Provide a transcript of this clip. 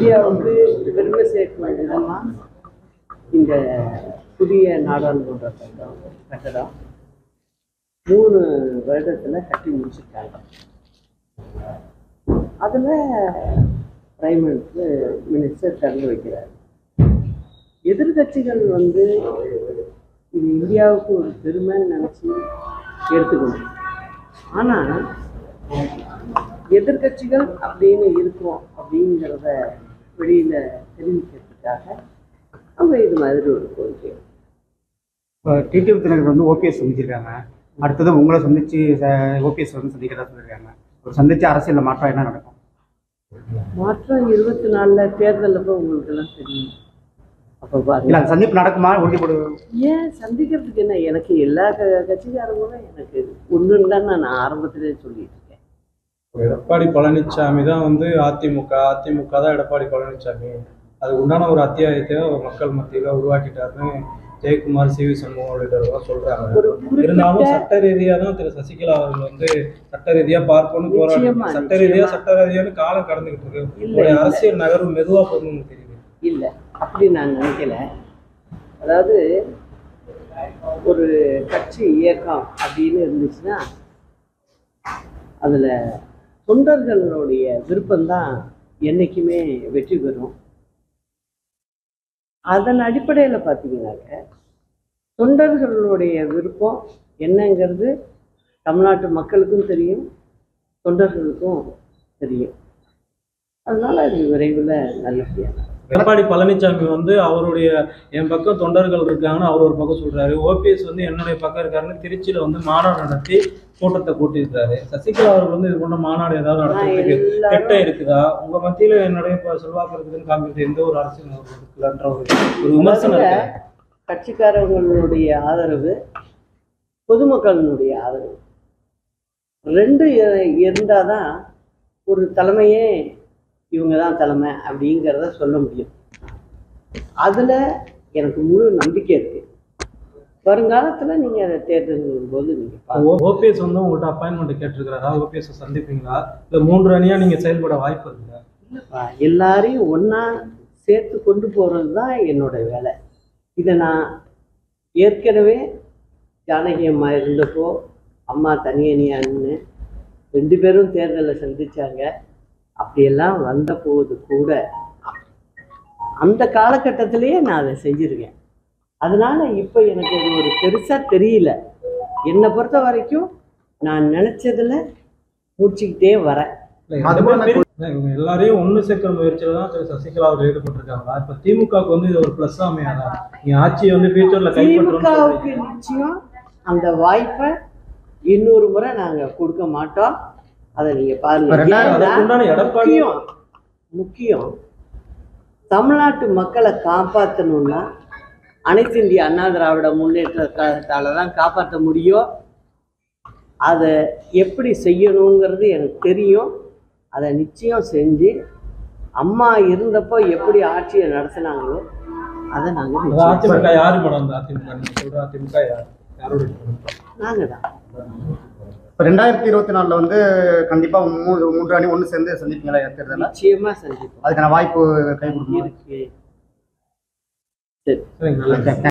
இந்தியாவுக்கு பெருமை சேர்க்கும் விதமா இந்த புதிய நாடாளுமன்ற கட்டம் கட்டடம் மூணு வருடத்துல கட்டி முடிச்சிருக்காங்க அதுல பிரைம் மினிஸ்டர் மினிஸ்டர் திறந்து வைக்கிறார் எதிர்கட்சிகள் வந்து இது இந்தியாவுக்கு ஒரு பெருமைன்னு நினச்சி எடுத்துக்கணும் ஆனால் எதிர்கட்சிகள் அப்படின்னு இருக்கும் அப்படிங்கிறத வெளியில தெரிவிக்கிறதுக்காக அவங்க இது மாதிரி ஒரு கோரிக்கை இப்போ டிடிவி தினகர் வந்து ஓபிஎஸ் சந்திச்சிருக்காங்க அடுத்தது உங்களை சந்திச்சு ஓபிஎஸ் வந்து சந்திக்கிறதா சொல்லியிருக்காங்க ஒரு சந்திச்சு அரசியலில் மாற்றம் என்ன நடக்கும் மாற்றம் இருபத்தி நாலுல தேர்தல் அப்போ உங்களுக்கு எல்லாம் தெரியும் அப்போ இல்லை பாருங்க அந்த சந்திப்பு நடக்குமா உறுதிப்படு ஏன் சந்திக்கிறதுக்கு என்ன எனக்கு எல்லா க கட்சிக்காரங்களும் எனக்கு ஒன்றுன்னு தான் நான் ஆரம்பத்திலே சொல்லிட்டு இருக்கேன் எடப்பாடி பழனிசாமி தான் வந்து அதிமுக அதிமுக தான் எடப்பாடி பழனிசாமி அதுக்கு உண்டான ஒரு அத்தியாயத்தை ஒரு மக்கள் மத்தியில உருவாக்கிட்டாருன்னு ஜெயக்குமார் சி வி சண்முகம் உள்ளிட்டவர்கள் சொல்றாங்க ஒரு இருந்தாலும் குறிப்பிட்ட சட்ட ரீதியா தான் திரு சசிகலா அவர்கள் வந்து சட்ட ரீதியா பார்ப்போம்னு போராடி நிச்சயமா, சட்ட ரீதியா நிச்சயமா. சட்ட ரீதியான்னு காலம் கடந்துகிட்டு இருக்கு இல்ல, உங்களுடைய இல்ல. அரசியல் நகர்வு மெதுவா போகணும்னு தெரியுது இல்லை அப்படி நான் நினைக்கல அதாவது ஒரு கட்சி இயக்கம் அப்படின்னு இருந்துச்சுன்னா அதில் தொண்டர்களுடைய விருப்பம்தான் என்றைக்குமே வெற்றி பெறும் அதன் அடிப்படையில் பார்த்தீங்கன்னாக்க தொண்டர்களுடைய விருப்பம் என்னங்கிறது தமிழ்நாட்டு மக்களுக்கும் தெரியும் தொண்டர்களுக்கும் தெரியும் அதனால இது விரைவில் நல்லபடியாக நடக்கும். எடப்பாடி பழனிசாமி வந்து அவருடைய என் பக்கம் தொண்டர்கள் இருக்காங்கன்னு அவர் ஒரு பக்கம் சொல்றாரு ஓபிஎஸ் வந்து என்னுடைய பக்கம் இருக்காருன்னு திருச்சியில வந்து மாநாடு நடத்தி கூட்டத்தை கூட்டியிருக்காரு சசிகலா அவர்கள் வந்து இது போன்ற மாநாடு ஏதாவது நடத்துறதுக்கு எல்லாரும் திட்டம் இருக்குதா உங்க மத்தியில என்னுடைய இப்ப செல்வாக்கு இருக்குதுன்னு காமிக்கிறது எந்த ஒரு அரசியல் நகர்வு இருக்குல்லன்ற ஒரு ஒரு விமர்சனம் முதல்ல இருக்கு கட்சிக்காரங்களுடைய ஆதரவு பொதுமக்களினுடைய ஆதரவு ரெண்டு இ- இருந்தாதான் ஒரு தலைமையே இவங்க தான் தலைமை அப்படிங்கிறத சொல்ல முடியும் அதில் எனக்கு முழு நம்பிக்கை இருக்கு வருங்காலத்தில் நீங்கள் அதை தேர்தல் போது நீங்கள் பார்க்கலாம் ஓபிஎஸ் வந்து உங்கள்கிட்ட அப்பாயின்மெண்ட் கேட்டிருக்கிறாரா ஓபிஎஸ் சந்திப்பீங்களா இல்ல மூன்று அணியா நீங்க செயல்பட வாய்ப்பு இருக்குதா இல்லைப்பா, எல்லாரையும் ஒன்றா சேர்த்து கொண்டு போகிறது தான் என்னோட வேலை இதை நான் ஏற்கனவே ஜானகி அம்மா இருந்தப்போ அம்மா தனியனியான்னு ரெண்டு பேரும் தேர்தலில் சந்திச்சாங்க அப்படியெல்லாம் வந்த போது கூட அந்த காலகட்டத்திலேயே நான் அதை செஞ்சுருக்கேன் அதனால இப்போ எனக்கு அது ஒரு பெருசாக தெரியல என்னை பொறுத்த வரைக்கும் நான் நினச்சதில் முடிச்சுக்கிட்டே வரேன் இல்ல, ரெண்டு பேரும் பிரி- இல்ல, இவங்க எல்லாரையும் ஒண்ணு சேர்க்கிற முயற்சியில தான் திரு சசிகலா அவர் ஈடுபட்டிருக்காங்களா இப்ப திமுகவுக்கு வந்து இது ஒரு பிளஸ் அமையாதா நீங்க ஆட்சியை வந்து ஃபியூச்சர்ல கைப்பற்றணும்னு திமுகவுக்கு சொல்றீங்க. நிச்சயம் அந்த வாய்ப்பை இன்னொரு முறை நாங்க கொடுக்க மாட்டோம் அதை நீங்க பாருங்க இப்ப ரெண்டாயிரம் ஏன்னா, அதுக்குண்டான எடப்பாடி முக்கியம் முக்கியம் தமிழ்நாட்டு மக்களை காப்பாற்றணும்னா அனைத்து இந்திய அண்ணா திராவிட முன்னேற்ற கழகத்தால தான் காப்பாற்ற முடியும் அதை எப்படி செய்யணுங்கிறது எனக்கு தெரியும் அதை நிச்சயம் செஞ்சு அம்மா இருந்தப்போ எப்படி ஆட்சியை நடத்தினாங்களோ அதை அது நாங்கள் அதிமுக யாரு மேடம் அந்த அதிமுக நீங்க சொல்ற அதிமுக யார் யாரோட நாங்கள் தான் இப்போ ரெண்டாயிரத்தி இருபத்தி நாலில் வந்து கண்டிப்பாக மூன்று மூன்று அணி ஒன்று சேர்ந்து சந்திப்பீங்களா தேர்தலில் நிச்சயமா சந்திப்போம் அதுக்கான வாய்ப்பு கை கொடுக்கணும் இருக்கு சரிங்க நல்லது